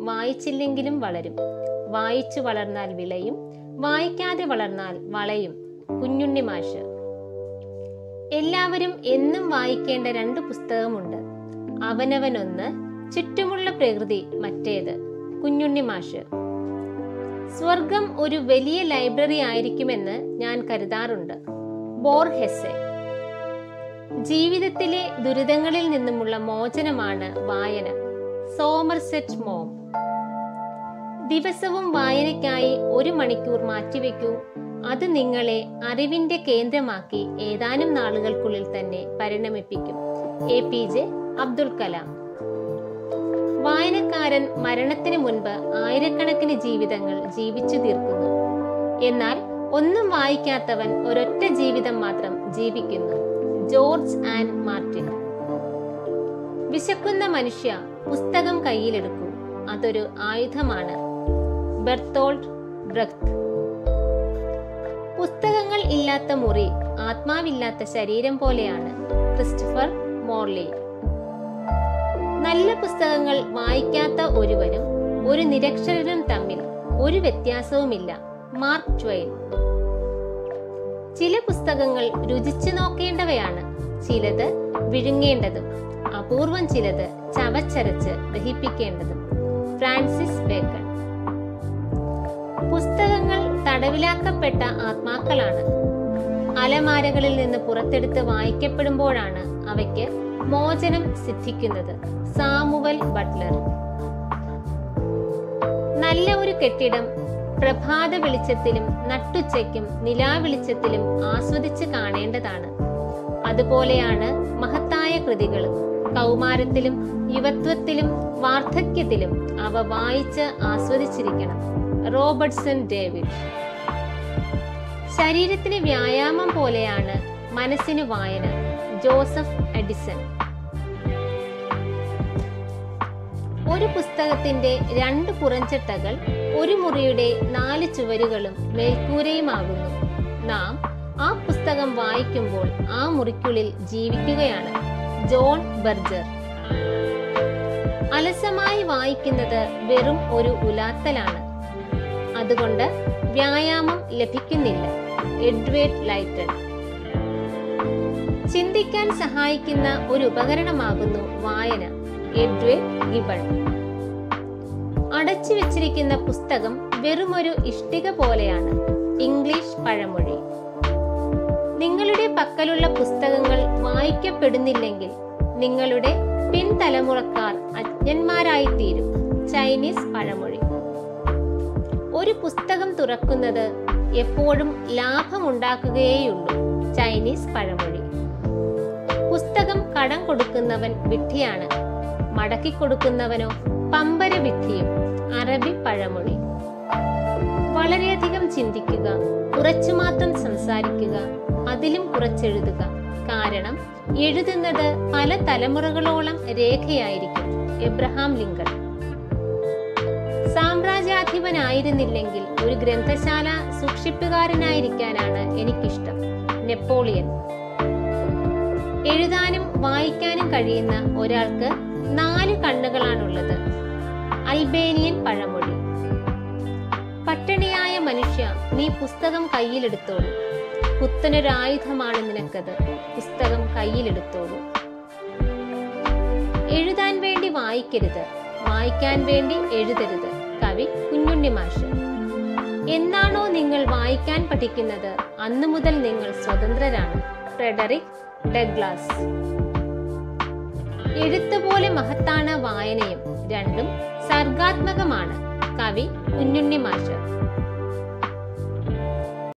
വായിച്ചില്ലെങ്കിലും വളരും വായിച്ചു വളർന്നാൽ വിളയും വായിക്കാതെ വളർന്നാൽ വളയും കുഞ്ഞുണ്ണി മാഷ് എല്ലാവരും എന്നും വായിക്കേണ്ട രണ്ട് പുസ്തകമുണ്ട് അവനവനൊന്ന് ചുറ്റുമുള്ള പ്രകൃതി മറ്റേത് കുഞ്ഞുണ്ണി മാഷ് സ്വർഗം ഒരു വലിയ ലൈബ്രറി ആയിരിക്കുമെന്ന് ഞാൻ കരുതാറുണ്ട് ബോർ ഹെസെ ജീവിതത്തിലെ ദുരിതങ്ങളിൽ നിന്നുമുള്ള മോചനമാണ് വായന സോമർസെറ്റ് മോം ദിവസവും വായനയ്ക്കായി ഒരു മണിക്കൂർ മാറ്റിവെക്കൂ അത് നിങ്ങളെ അറിവിന്റെ കേന്ദ്രമാക്കി ഏതാനും നാളുകൾക്കുള്ളിൽ തന്നെ പരിണമിപ്പിക്കും A P J Abdul Kalam വായനക്കാരൻ മരണത്തിന് മുൻപ് ആയിരക്കണക്കിന് ജീവിതങ്ങൾ ജീവിച്ചു തീർക്കുന്നു എന്നാൽ ഒന്നും വായിക്കാത്തവൻ ഒരൊറ്റ ജീവിതം മാത്രം ജീവിക്കുന്നു ജോർജ് ആൻഡ് മാർട്ടിൻ വിശക്കുന്ന മനുഷ്യ പുസ്തകം കയ്യിലെടുക്കൂ അതൊരു ആയുധമാണ് ബെർത്തോൾഡ് ബ്രഖ്ത് പുസ്തകങ്ങൾ ഇല്ലാത്ത മുറി ആത്മാവില്ലാത്ത ശരീരം പോലെയാണ് ക്രിസ്റ്റഫർ മോർലി നല്ല പുസ്തകങ്ങൾ വായിക്കാത്ത ഒരുവനും ഒരു നിരക്ഷരനും തമ്മിൽ ഒരു വ്യത്യാസവുമില്ല മാർക്ക് ട്വെയിൻ ചില പുസ്തകങ്ങൾ രുചിച്ചു നോക്കേണ്ടവയാണ് ചിലത് വിഴുങ്ങേണ്ടതും അപൂർവം ചിലത് ചവച്ചരച്ച് ദഹിപ്പിക്കേണ്ടതും ഫ്രാൻസിസ് ബേക്കൺ പുസ്തകങ്ങൾ തടവിലാക്കപ്പെട്ട ആത്മാക്കളാണ് അലമാരകളിൽ നിന്ന് പുറത്തെടുത്ത് വായിക്കപ്പെടുമ്പോഴാണ് അവയ്ക്ക് മോചനം സിദ്ധിക്കുന്നത് സാമുവൽ ബട്ട്ലർ നല്ല ഒരു കെട്ടിടം പ്രഭാത വെളിച്ചത്തിലും നട്ടുച്ചയ്ക്കും നിലാവെളിച്ചത്തിലും ആസ്വദിച്ച് കാണേണ്ടതാണ് അതുപോലെയാണ് മഹത്തായ കൃതികളും കൗമാരത്തിലും യുവത്വത്തിലും വാർദ്ധക്യത്തിലും അവ വായിച്ച് ആസ്വദിച്ചിരിക്കണം റോബർട്ട്സൺ ഡേവിഡ് ശരീരത്തിന് വ്യായാമം പോലെയാണ് മനസ്സിന് വായന ജോസഫ് എഡിസൺ ഒരു പുസ്തകത്തിന്റെ രണ്ട് പുറഞ്ചട്ടകൾ ഒരു മുറിയുടെ നാല് ചുവരുകളും മേൽക്കൂരയുമാകുന്നു നാം ആ പുസ്തകം വായിക്കുമ്പോൾ ആ മുറിക്കുള്ളിൽ ജീവിക്കുകയാണ് ജോൺ ബർജർ അലസമായി വായിക്കുന്നത് വെറും ഒരു ഉലാത്തലാണ് അതുകൊണ്ട് വ്യായാമം ലഭിക്കുന്നില്ല എഡ്വേർഡ് ലൈറ്റൺ ചിന്തിക്കാൻ സഹായിക്കുന്ന ഒരു ഉപകരണമാകുന്നു വായന എഡ്വേർഡ് ഗിബൺ അടച്ചു വെച്ചിരിക്കുന്ന പുസ്തകം വെറുമൊരു ഇഷ്ടിക പോലെയാണ് ഇംഗ്ലീഷ് പഴമൊഴി നിങ്ങളുടെ പക്കലുള്ള പുസ്തകങ്ങൾ വായിക്കപ്പെടുന്നില്ലെങ്കിൽ നിങ്ങളുടെ പിൻതലമുറക്കാർ അജ്ഞന്മാരായി തീരും ചൈനീസ് പഴമൊഴി ഒരു പുസ്തകം തുറക്കുന്നത് എപ്പോഴും ലാഭമുണ്ടാക്കുകയേയുള്ളൂ ചൈനീസ് പഴമൊഴി പുസ്തകം കടം കൊടുക്കുന്നവൻ വിഡ്ഢിയാണ് മടക്കി കൊടുക്കുന്നവനോ പമ്പര വിഡ്ഢിയും അറബി പഴമൊഴി വളരെയധികം ചിന്തിക്കുക കുറച്ചു മാത്രം സംസാരിക്കുക അതിലും കുറച്ചെഴുതുക കാരണം എഴുതുന്നത് പല തലമുറകളോളം രേഖയായിരിക്കും എബ്രഹാം ലിങ്കൺ സാമ്രാജ്യാധിപനായിരുന്നില്ലെങ്കിൽ ഒരു ഗ്രന്ഥശാല സൂക്ഷിപ്പുകാരനായിരിക്കാനാണ് എനിക്കിഷ്ടം നെപ്പോളിയൻ എഴുതാനും വായിക്കാനും കഴിയുന്ന ഒരാൾക്ക് നാല് കണ്ണുകളാണുള്ളത് അൽബേനിയൻ പഴമൊഴി പട്ടിണിയായ മനുഷ്യ നീ പുസ്തകം കയ്യിലെടുത്തോളൂ പുത്തനൊരായുധമാണ് നിനക്കത് പുസ്തകം കയ്യിലെടുത്തോളൂ എഴുതാൻ വേണ്ടി വായിക്കരുത് വായിക്കാൻ വേണ്ടി എഴുതരുത് കവി കുഞ്ഞുണ്ണി മാഷ് എന്നാണോ നിങ്ങൾ വായിക്കാൻ പഠിക്കുന്നത് അന്നു മുതൽ നിങ്ങൾ സ്വതന്ത്രരാണ് ഫ്രെഡറിക് ഡഗ്ലാസ് എഴുത്തുപോലെ മഹത്താണ് വായനയും രണ്ടും സർഗാത്മകമാണ് കവി കുഞ്ഞുണ്ണി മാഷ്